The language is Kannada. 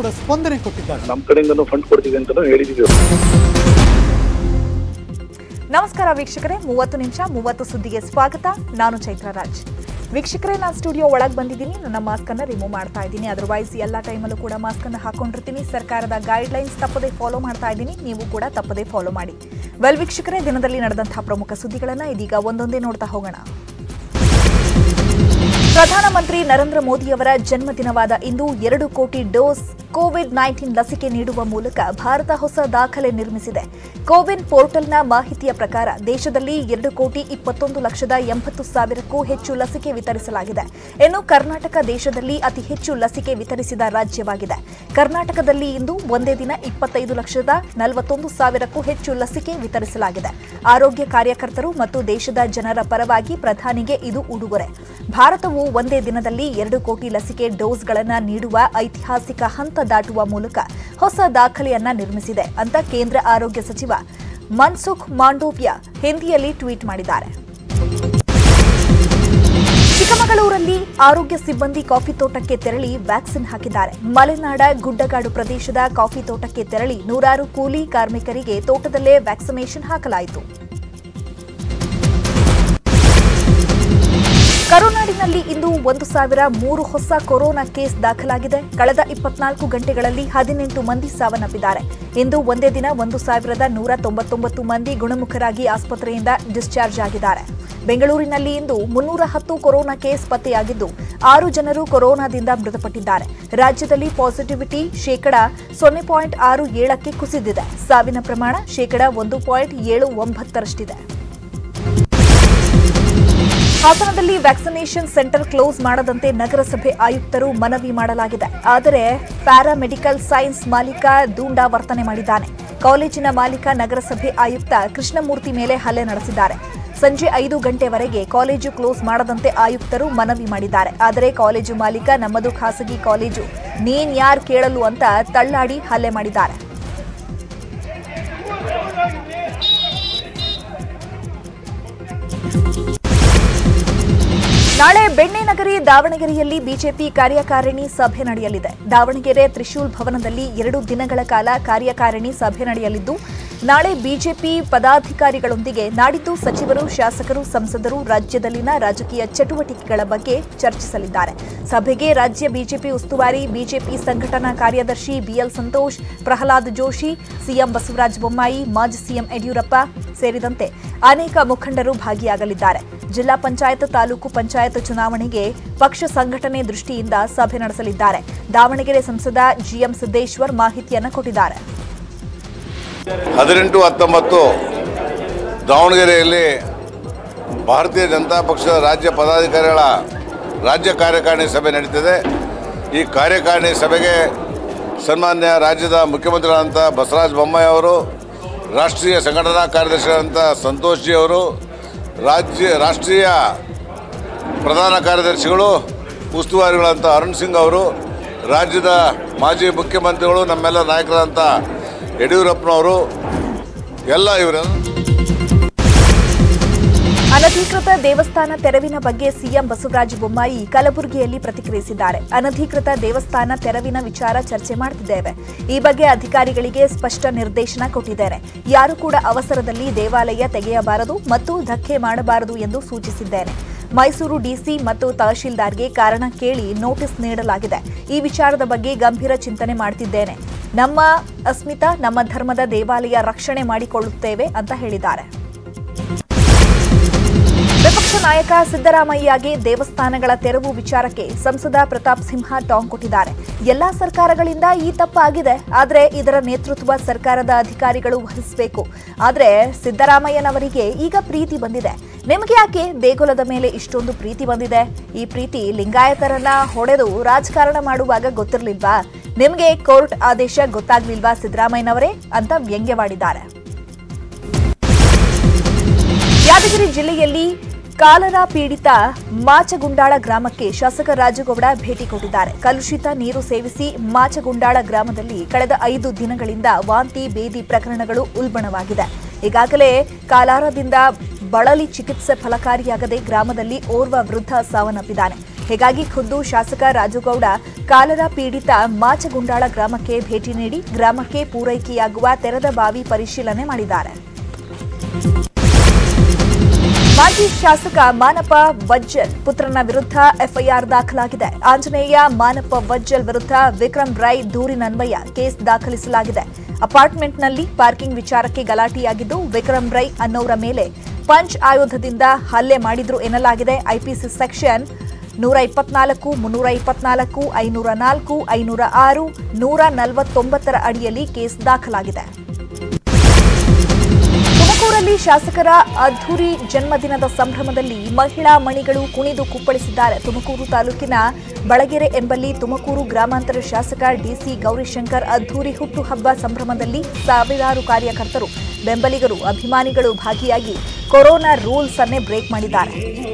ಕೂಡ ಸ್ಪಂದನೆ ಕೊಟ್ಟಿದ್ದಾರೆ ನಮ್ಮ ಕಡೆಯಿಂದನೂ ಫಂಡ್ ಕೊಡ್ತೀವಿ ಅಂತ ಹೇಳಿದೀವಿ ನಮಸ್ಕಾರ ವೀಕ್ಷಕರೇ ಮೂವತ್ತು ನಿಮಿಷ ಮೂವತ್ತು ಸುದ್ದಿಗೆ ಸ್ವಾಗತ ನಾನು ಚೈತ್ರ ರಾಜ್ ವೀಕ್ಷಕರೇ ನಾನು ಸ್ಟುಡಿಯೋ ಒಳಗೆ ಬಂದಿದ್ದೀನಿ ನನ್ನ ಮಾಸ್ಕ್ ಅನ್ನ ರಿಮೂವ್ ಮಾಡ್ತಾ ಇದ್ದೀನಿ ಅದರ್ವೈಸ್ ಎಲ್ಲ ಟೈಮಲ್ಲೂ ಕೂಡ ಮಾಸ್ಕ್ ಅನ್ನ ಹಾಕೊಂಡಿರ್ತೀನಿ ಸರ್ಕಾರದ ಗೈಡ್ ಲೈನ್ಸ್ ತಪ್ಪದೆ ಫಾಲೋ ಮಾಡ್ತಾ ಇದ್ದೀನಿ ನೀವು ಕೂಡ ತಪ್ಪದೆ ಫಾಲೋ ಮಾಡಿ ವೆಲ್ ವೀಕ್ಷಕರೇ ದಿನದಲ್ಲಿ ನಡೆದಂತಹ ಪ್ರಮುಖ ಸುದ್ದಿಗಳನ್ನ ಇದೀಗ ಒಂದೊಂದೇ ನೋಡ್ತಾ ಹೋಗೋಣ ಪ್ರಧಾನಮಂತ್ರಿ ನರೇಂದ್ರ ಮೋದಿಯವರ ಜನ್ಮದಿನವಾದ ಇಂದು ಎರಡು ಕೋಟಿ ಡೋಸ್ ಕೋವಿಡ್ ನೈನ್ಟೀನ್ ಲಸಿಕೆ ನೀಡುವ ಮೂಲಕ ಭಾರತ ಹೊಸ ದಾಖಲೆ ನಿರ್ಮಿಸಿದೆ ಕೋವಿನ್ ಪೋರ್ಟಲ್ನ ಮಾಹಿತಿಯ ಪ್ರಕಾರ ದೇಶದಲ್ಲಿ ಎರಡು ಕೋಟಿ ಇಪ್ಪತ್ತೊಂದು ಲಕ್ಷದ ಎಂಬತ್ತು ಸಾವಿರಕ್ಕೂ ಹೆಚ್ಚು ಲಸಿಕೆ ವಿತರಿಸಲಾಗಿದೆ ಇನ್ನು ಕರ್ನಾಟಕ ದೇಶದಲ್ಲಿ ಅತಿ ಹೆಚ್ಚು ಲಸಿಕೆ ವಿತರಿಸಿದ ರಾಜ್ಯವಾಗಿದೆ ಕರ್ನಾಟಕದಲ್ಲಿ ಇಂದು ಒಂದೇ ದಿನ ಇಪ್ಪತ್ತೈದು ಲಕ್ಷದ ನಲವತ್ತೊಂದು ಸಾವಿರಕ್ಕೂ ಹೆಚ್ಚು ಲಸಿಕೆ ವಿತರಿಸಲಾಗಿದೆ ಆರೋಗ್ಯ ಕಾರ್ಯಕರ್ತರು ಮತ್ತು ದೇಶದ ಜನರ ಪರವಾಗಿ ಪ್ರಧಾನಿಗೆ ಇದು ಉಡುಗೊರೆ ಭಾರತವು ಒಂದೇ ದಿನದಲ್ಲಿ ಎರಡು ಕೋಟಿ ಲಸಿಕೆ ಡೋಸ್ಗಳನ್ನು ನೀಡುವ ಐತಿಹಾಸಿಕ ಹಂತ ದಾಟುವ ಮೂಲಕ ಹೊಸ ದಾಖಲೆಯನ್ನ ನಿರ್ಮಿಸಿದೆ ಅಂತ ಕೇಂದ್ರ ಆರೋಗ್ಯ ಸಚಿವ ಮನ್ಸುಖ್ ಮಾಂಡೋವ್ಯ ಹಿಂದಿಯಲ್ಲಿ ಟ್ವೀಟ್ ಮಾಡಿದ್ದಾರೆ ಚಿಕ್ಕಮಗಳೂರಲ್ಲಿ ಆರೋಗ್ಯ ಸಿಬ್ಬಂದಿ ಕಾಫಿ ತೋಟಕ್ಕೆ ತೆರಳಿ ವ್ಯಾಕ್ಸಿನ್ ಹಾಕಿದ್ದಾರೆ ಮಲೆನಾಡ ಗುಡ್ಡಗಾಡು ಪ್ರದೇಶದ ಕಾಫಿ ತೋಟಕ್ಕೆ ತೆರಳಿ ನೂರಾರು ಕೂಲಿ ಕಾರ್ಮಿಕರಿಗೆ ತೋಟದಲ್ಲೇ ವ್ಯಾಕ್ಸಿನೇಷನ್ ಹಾಕಲಾಯಿತು ಕರುನಾಡಿನಲ್ಲಿ ಇಂದು ಒಂದು ಸಾವಿರ ಮೂರು ಹೊಸ ಕೊರೋನಾ ಕೇಸ್ ದಾಖಲಾಗಿದೆ ಕಳೆದ ಇಪ್ಪತ್ನಾಲ್ಕು ಗಂಟೆಗಳಲ್ಲಿ ಹದಿನೆಂಟು ಮಂದಿ ಸಾವನ್ನಪ್ಪಿದ್ದಾರೆ ಇಂದು ಒಂದೇ ದಿನ ಒಂದು ಸಾವಿರದ ನೂರ ತೊಂಬತ್ತೊಂಬತ್ತು ಮಂದಿ ಗುಣಮುಖರಾಗಿ ಆಸ್ಪತ್ರೆಯಿಂದ ಡಿಸ್ಚಾರ್ಜ್ ಆಗಿದ್ದಾರೆ ಬೆಂಗಳೂರಿನಲ್ಲಿ ಇಂದು ಮುನ್ನೂರ ಹತ್ತು ಕೊರೋನಾ ಕೇಸ್ ಪತ್ತೆಯಾಗಿದ್ದು ಆರು ಜನರು ಕೊರೋನಾದಿಂದ ಮೃತಪಟ್ಟಿದ್ದಾರೆ ರಾಜ್ಯದಲ್ಲಿ ಪಾಸಿಟಿವಿಟಿ ಶೇಕಡ ಸೊನ್ನೆ ಪಾಯಿಂಟ್ ಆರು ಏಳಕ್ಕೆ ಕುಸಿದಿದೆ ಸಾವಿನ ಪ್ರಮಾಣ ಶೇಕಡ ಒಂದು ಪಾಯಿಂಟ್ ಏಳು ಒಂಬತ್ತರಷ್ಟಿದೆ ಹಾಸನದಲ್ಲಿ ವ್ಯಾಕ್ಸಿನೇಷನ್ ಸೆಂಟರ್ ಕ್ಲೋಸ್ ಮಾಡದಂತೆ ನಗರಸಭೆ ಆಯುಕ್ತರು ಮನವಿ ಮಾಡಲಾಗಿದೆ ಆದರೆ ಪ್ಯಾರಾಮೆಡಿಕಲ್ ಸೈನ್ಸ್ ಮಾಲೀಕ ದೂಂಡಾ ವರ್ತನೆ ಮಾಡಿದ್ದಾನೆ ಕಾಲೇಜಿನ ಮಾಲೀಕ ನಗರಸಭೆ ಆಯುಕ್ತ ಕೃಷ್ಣಮೂರ್ತಿ ಮೇಲೆ ಹಲ್ಲೆ ನಡೆಸಿದ್ದಾರೆ ಸಂಜೆ ಐದು ಗಂಟೆವರೆಗೆ ಕಾಲೇಜು ಕ್ಲೋಸ್ ಮಾಡದಂತೆ ಆಯುಕ್ತರು ಮನವಿ ಮಾಡಿದ್ದಾರೆ ಆದರೆ ಕಾಲೇಜು ಮಾಲೀಕ ನಮ್ಮದು ಖಾಸಗಿ ಕಾಲೇಜು ನೀನ್ ಯಾರ್ ಕೇಳಲು ಅಂತ ತಳ್ಳಾಡಿ ಹಲ್ಲೆ ಮಾಡಿದ್ದಾರೆ ನಾಳೆ ಬೆಣ್ಣೆನಗರಿ ದಾವಣಗೆರೆಯಲ್ಲಿ ಬಿಜೆಪಿ ಕಾರ್ಯಕಾರಿಣಿ ಸಭೆ ನಡೆಯಲಿದೆ ದಾವಣಗೆರೆ ತ್ರಿಶೂಲ್ ಭವನದಲ್ಲಿ ಎರಡು ದಿನಗಳ ಕಾಲ ಕಾರ್ಯಕಾರಿಣಿ ಸಭೆ ನಡೆಯಲಿದ್ದು ನಾಳೆ ಬಿಜೆಪಿ ಪದಾಧಿಕಾರಿಗಳೊಂದಿಗೆ ನಾಡಿದ್ದು ಸಚಿವರು ಶಾಸಕರು ಸಂಸದರು ರಾಜ್ಯದಲ್ಲಿನ ರಾಜಕೀಯ ಚಟುವಟಿಕೆಗಳ ಬಗ್ಗೆ ಚರ್ಚಿಸಲಿದ್ದಾರೆ ಸಭೆಗೆ ರಾಜ್ಯ ಬಿಜೆಪಿ ಉಸ್ತುವಾರಿ ಬಿಜೆಪಿ ಸಂಘಟನಾ ಕಾರ್ಯದರ್ಶಿ ಬಿಎಲ್ ಸಂತೋಷ್ ಪ್ರಹ್ಲಾದ್ ಜೋಶಿ ಸಿಎಂ ಬಸವರಾಜ ಬೊಮ್ಮಾಯಿ ಮಾಜಿ ಸಿಎಂ ಯಡಿಯೂರಪ್ಪ ಸೇರಿದಂತೆ ಅನೇಕ ಮುಖಂಡರು ಭಾಗಿಯಾಗಲಿದ್ದಾರೆ ಜಿಲ್ಲಾ ಪಂಚಾಯತ್ ತಾಲೂಕು ಪಂಚಾಯತ್ ಚುನಾವಣೆಗೆ ಪಕ್ಷ ಸಂಘಟನೆ ದೃಷ್ಟಿಯಿಂದ ಸಭೆ ನಡೆಸಲಿದ್ದಾರೆ ದಾವಣಗೆರೆ ಸಂಸದ ಜಿಎಂ ಸಿದ್ದೇಶ್ವರ್ ಮಾಹಿತಿಯನ್ನು ಕೊಟ್ಟಿದ್ದಾರೆ ಹದಿನೆಂಟು ಹತ್ತೊಂಬತ್ತು ದಾವಣಗೆರೆಯಲ್ಲಿ ಭಾರತೀಯ ಜನತಾ ಪಕ್ಷದ ರಾಜ್ಯ ಪದಾಧಿಕಾರಿಗಳ ರಾಜ್ಯ ಕಾರ್ಯಕಾರಿಣಿ ಸಭೆ ನಡೀತಿದೆ ಈ ಕಾರ್ಯಕಾರಿಣಿ ಸಭೆಗೆ ಸನ್ಮಾನ್ಯ ರಾಜ್ಯದ ಮುಖ್ಯಮಂತ್ರಿಗಳಾದಂಥ ಬಸವರಾಜ ಬೊಮ್ಮಾಯಿ ಅವರು ರಾಷ್ಟ್ರೀಯ ಸಂಘಟನಾ ಕಾರ್ಯದರ್ಶಿಯಾದಂಥ ಸಂತೋಷ್ ಜಿ ಅವರು ರಾಜ್ಯ ರಾಷ್ಟ್ರೀಯ ಪ್ರಧಾನ ಕಾರ್ಯದರ್ಶಿಗಳು ಉಸ್ತುವಾರಿಗಳಂತ ಅರುಣ್ ಸಿಂಗ್ ಅವರು ರಾಜ್ಯದ ಮಾಜಿ ಮುಖ್ಯಮಂತ್ರಿಗಳು ನಮ್ಮೆಲ್ಲ ನಾಯಕರಾದಂಥ ಯಡಿಯೂರಪ್ಪನವರು ಎಲ್ಲ ಇವರೆಲ್ಲ ಅನಧಿಕೃತ ದೇವಸ್ಥಾನ ತೆರವಿನ ಬಗ್ಗೆ ಸಿಎಂ ಬಸವರಾಜ ಬೊಮ್ಮಾಯಿ ಕಲಬುರಗಿಯಲ್ಲಿ ಪ್ರತಿಕ್ರಿಯಿಸಿದ್ದಾರೆ ಅನಧಿಕೃತ ದೇವಸ್ಥಾನ ತೆರವಿನ ವಿಚಾರ ಚರ್ಚೆ ಮಾಡುತ್ತಿದ್ದೇವೆ ಈ ಬಗ್ಗೆ ಅಧಿಕಾರಿಗಳಿಗೆ ಸ್ಪಷ್ಟ ನಿರ್ದೇಶನ ಕೊಟ್ಟಿದ್ದೇನೆ ಯಾರು ಕೂಡ ಅವಸರದಲ್ಲಿ ದೇವಾಲಯ ತೆಗೆಯಬಾರದು ಮತ್ತು ಧಕ್ಕೆ ಮಾಡಬಾರದು ಎಂದು ಸೂಚಿಸಿದ್ದೇನೆ ಮೈಸೂರು ಡಿಸಿ ಮತ್ತು ತಹಶೀಲ್ದಾರ್ಗೆ ಕಾರಣ ಕೇಳಿ ನೋಟಿಸ್ ನೀಡಲಾಗಿದೆ ಈ ವಿಚಾರದ ಬಗ್ಗೆ ಗಂಭೀರ ಚಿಂತನೆ ಮಾಡ್ತಿದ್ದೇನೆ ನಮ್ಮ ಅಸ್ಮಿತಾ ನಮ್ಮ ಧರ್ಮದ ದೇವಾಲಯ ರಕ್ಷಣೆ ಮಾಡಿಕೊಳ್ಳುತ್ತೇವೆ ಅಂತ ಹೇಳಿದ್ದಾರೆ ವಿಪಕ್ಷ ನಾಯಕ ಸಿದ್ದರಾಮಯ್ಯಗೆ ದೇವಸ್ಥಾನಗಳ ತೆರವು ವಿಚಾರಕ್ಕೆ ಸಂಸದ ಪ್ರತಾಪ್ ಸಿಂಹ ಟಾಂಗ್ ಕೊಟ್ಟಿದ್ದಾರೆ ಎಲ್ಲಾ ಸರ್ಕಾರಗಳಿಂದ ಈ ತಪ್ಪಾಗಿದೆ ಆದರೆ ಇದರ ನೇತೃತ್ವ ಸರ್ಕಾರದ ಅಧಿಕಾರಿಗಳು ವಹಿಸಬೇಕು ಆದರೆ ಸಿದ್ದರಾಮಯ್ಯನವರಿಗೆ ಈಗ ಪ್ರೀತಿ ಬಂದಿದೆ ನಿಮಗೆ ಯಾಕೆ ದೇಗುಲದ ಮೇಲೆ ಇಷ್ಟೊಂದು ಪ್ರೀತಿ ಬಂದಿದೆ ಈ ಪ್ರೀತಿ ಲಿಂಗಾಯತರನ್ನ ಹೊಡೆದು ರಾಜಕಾರಣ ಮಾಡುವಾಗ ಗೊತ್ತಿರಲಿಲ್ವಾ ನಿಮಗೆ ಕೋರ್ಟ್ ಆದೇಶ ಗೊತ್ತಾಗ್ಲಿಲ್ವಾ ಸಿದ್ದರಾಮಯ್ಯನವರೇ ಅಂತ ವ್ಯಂಗ್ಯವಾಡಿದ್ದಾರೆ ಯಾದಗಿರಿ ಜಿಲ್ಲೆಯಲ್ಲಿ ಕಾಲರ ಪೀಡಿತ ಮಾಚಗುಂಡಾಳ ಗ್ರಾಮಕ್ಕೆ ಶಾಸಕ ರಾಜಗೌಡ ಭೇಟಿ ಕೊಟ್ಟಿದ್ದಾರೆ ಕಲುಷಿತ ನೀರು ಸೇವಿಸಿ ಮಾಚಗುಂಡಾಳ ಗ್ರಾಮದಲ್ಲಿ ಕಳೆದ ಐದು ದಿನಗಳಿಂದ ವಾಂತಿ ಬೇದಿ ಪ್ರಕರಣಗಳು ಉಲ್ಬಣವಾಗಿದೆ ಈಗಾಗಲೇ ಕಾಲಾರದಿಂದ ಬಳಲಿ ಚಿಕಿತ್ಸೆ ಫಲಕಾರಿಯಾಗದೆ ಗ್ರಾಮದಲ್ಲಿ ಓರ್ವ ವೃದ್ಧ ಸಾವನ್ನಪ್ಪಿದ್ದಾನೆ ಹೀಗಾಗಿ ಖುದ್ದು ಶಾಸಕ ರಾಜುಗೌಡ ಕಾಲರ ಪೀಡಿತ ಮಾಚಗುಂಡಾಳ ಗ್ರಾಮಕ್ಕೆ ಭೇಟಿ ನೀಡಿ ಗ್ರಾಮಕ್ಕೆ ಪೂರೈಕೆಯಾಗುವ ತೆರೆದ ಬಾವಿ ಪರಿಶೀಲನೆ ಮಾಡಿದ್ದಾರೆ ಮಾಜಿ ಶಾಸಕ ಮಾನಪ ವಜ್ಜಲ್ ಪುತ್ರನ ವಿರುದ್ಧ ಎಫ್ಐಆರ್ ದಾಖಲಾಗಿದೆ ಆಂಜನೇಯ ಮಾನಪ ವಜ್ಜಲ್ ವಿರುದ್ಧ ವಿಕ್ರಮ್ ರೈ ದೂರಿನನ್ವಯ ಕೇಸ್ ದಾಖಲಿಸಲಾಗಿದೆ ಅಪಾರ್ಟ್ಮೆಂಟ್ನಲ್ಲಿ ಪಾರ್ಕಿಂಗ್ ವಿಚಾರಕ್ಕೆ ಗಲಾಟೆಯಾಗಿದ್ದು ವಿಕ್ರಮ್ ರೈ ಅನ್ನೋರ ಮೇಲೆ ಪಂಚ್ ಆಯುಧದಿಂದ ಹಲ್ಲೆ ಮಾಡಿದ್ರು ಎನ್ನಲಾಗಿದೆ ಐಪಿಸಿ ಸೆಕ್ಷನ್ ನೂರ ಇಪ್ಪತ್ನಾಲ್ಕು ಮುನ್ನೂರ ಇಪ್ಪತ್ನಾಲ್ಕು ಐನೂರ ನಾಲ್ಕು ಐನೂರ ಆರು ನೂರ ನಲವತ್ತೊಂಬತ್ತರ ಅಡಿಯಲ್ಲಿ ಕೇಸ್ ದಾಖಲಾಗಿದೆ ತುಮಕೂರಲ್ಲಿ ಶಾಸಕರ ಅದ್ಧೂರಿ ಜನ್ಮದಿನದ ಸಂಭ್ರಮದಲ್ಲಿ ಮಹಿಳಾ ಮಣಿಗಳು ಕುಣಿದು ಕುಪ್ಪಳಿಸಿದ್ದಾರೆ ತುಮಕೂರು ತಾಲೂಕಿನ ಬಳಗೆರೆ ಎಂಬಲ್ಲಿ ತುಮಕೂರು ಗ್ರಾಮಾಂತರ ಶಾಸಕ ಡಿಸಿ ಗೌರಿಶಂಕರ್ ಅದ್ಧೂರಿ ಹುಟ್ಟುಹಬ್ಬ ಸಂಭ್ರಮದಲ್ಲಿ ಸಾವಿರಾರು ಕಾರ್ಯಕರ್ತರು ಬೆಂಬಲಿಗರು ಅಭಿಮಾನಿಗಳು ಭಾಗಿಯಾಗಿ ಕೊರೋನಾ ರೂಲ್ಸ್ ಅನ್ನೇ ಬ್ರೇಕ್ ಮಾಡಿದ್ದಾರೆ